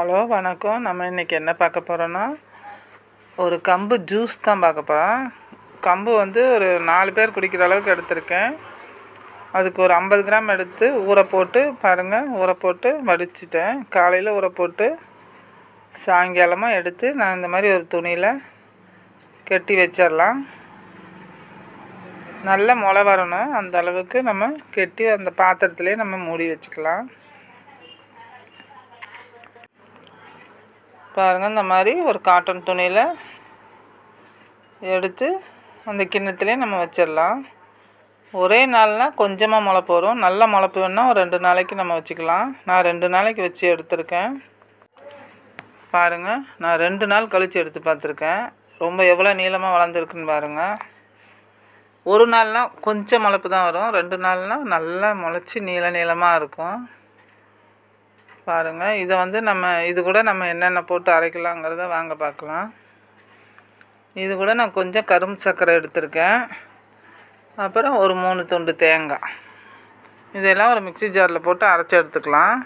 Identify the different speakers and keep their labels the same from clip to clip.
Speaker 1: hello வணக்கம் நம்ம இன்றைக்கி என்ன பார்க்க போகிறோன்னா ஒரு கம்பு ஜூஸ் தான் பார்க்க போகிறோம் கம்பு வந்து ஒரு நாலு பேர் குடிக்கிற அளவுக்கு எடுத்திருக்கேன் அதுக்கு ஒரு ஐம்பது கிராம் எடுத்து ஊற போட்டு பாருங்கள் ஊற போட்டு வடிச்சிட்டேன் காலையில் ஊற போட்டு சாயங்காலமாக எடுத்து நான் இந்த மாதிரி ஒரு துணியில் கட்டி வச்சிடலாம் நல்ல முளை வரணும் அந்த அளவுக்கு நம்ம கெட்டி அந்த பாத்திரத்துலேயே நம்ம மூடி வச்சுக்கலாம் பாருங்கள் இந்த மாதிரி ஒரு காட்டன் துணியில் எடுத்து அந்த கிண்ணத்துலேயே நம்ம வச்சிடலாம் ஒரே நாள்னால் கொஞ்சமாக முளை போகிறோம் நல்ல முளைப்பு வேணால் ஒரு ரெண்டு நாளைக்கு நம்ம வச்சுக்கலாம் நான் ரெண்டு நாளைக்கு வச்சு எடுத்திருக்கேன் பாருங்கள் நான் ரெண்டு நாள் கழித்து எடுத்து பார்த்துருக்கேன் ரொம்ப எவ்வளோ நீளமாக வளர்ந்துருக்குன்னு பாருங்கள் ஒரு நாள்னால் கொஞ்சம் முளைப்பு தான் வரும் ரெண்டு நாள்னால் நல்லா முளைச்சி நீள நீளமாக இருக்கும் பாருங்கள் இதை வந்து நம்ம இது கூட நம்ம என்னென்ன போட்டு அரைக்கலாங்கிறத வாங்க பார்க்கலாம் இது கூட நான் கொஞ்சம் கரும்பு சர்க்கரை எடுத்திருக்கேன் அப்புறம் ஒரு மூணு துண்டு தேங்காய் இதெல்லாம் ஒரு மிக்சி ஜாரில் போட்டு அரைச்சி எடுத்துக்கலாம்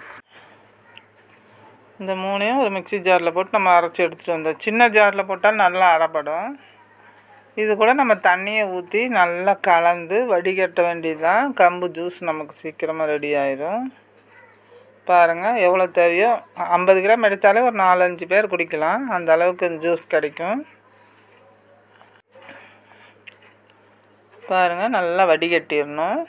Speaker 1: இந்த மூணையும் ஒரு மிக்சி ஜாரில் போட்டு நம்ம அரைச்சி எடுத்துகிட்டு வந்தோம் சின்ன ஜாரில் போட்டால் நல்லா அரைப்படும் இது கூட நம்ம தண்ணியை ஊற்றி நல்லா கலந்து வடிகட்ட வேண்டியது தான் கம்பு ஜூஸ் நமக்கு சீக்கிரமாக ரெடி ஆயிரும் பாருங்கள் எவ்வளோ தேவையோ ஐம்பது கிராம் எடுத்தாலே ஒரு நாலஞ்சு பேர் குடிக்கலாம் அந்த அளவுக்கு ஜூஸ் கிடைக்கும் பாருங்கள் நல்லா வடிகட்டிடணும்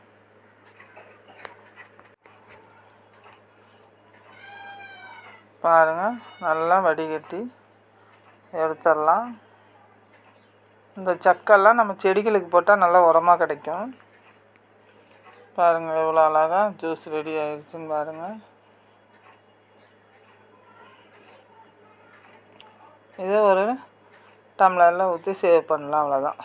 Speaker 1: பாருங்கள் நல்லா வடிகட்டி எடுத்துடலாம் இந்த சக்கெல்லாம் நம்ம செடிகளுக்கு போட்டால் நல்லா உரமாக கிடைக்கும் பாருங்கள் எவ்வளோ அழகாக ஜூஸ் ரெடி ஆயிடுச்சுன்னு பாருங்கள் இதை ஒரு டம்ளரில் ஊற்றி சேவ் பண்ணலாம் அவ்வளோதான்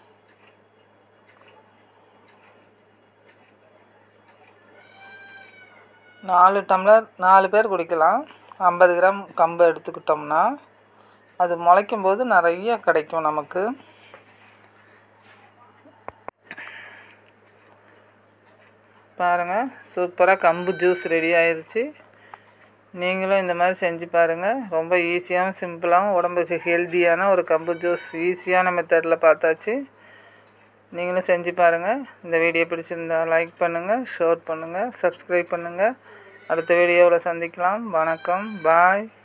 Speaker 1: நாலு டம்ளர் நாலு பேர் குடிக்கலாம் ஐம்பது கிராம் கம்பு எடுத்துக்கிட்டோம்னா அது முளைக்கும் போது நிறைய கிடைக்கும் நமக்கு பாருங்கள் சூப்பராக கம்பு ஜூஸ் ரெடி ஆயிடுச்சு நீங்களும் இந்த மாதிரி செஞ்சு பாருங்கள் ரொம்ப ஈஸியாகவும் சிம்பிளாகவும் உடம்புக்கு ஹெல்த்தியான ஒரு கம்பு ஜூஸ் ஈஸியான மெத்தடில் பார்த்தாச்சு நீங்களும் செஞ்சு பாருங்கள் இந்த வீடியோ பிடிச்சிருந்தா லைக் பண்ணுங்கள் ஷேர் பண்ணுங்கள் சப்ஸ்கிரைப் பண்ணுங்கள் அடுத்த வீடியோவில் சந்திக்கலாம் வணக்கம் பாய்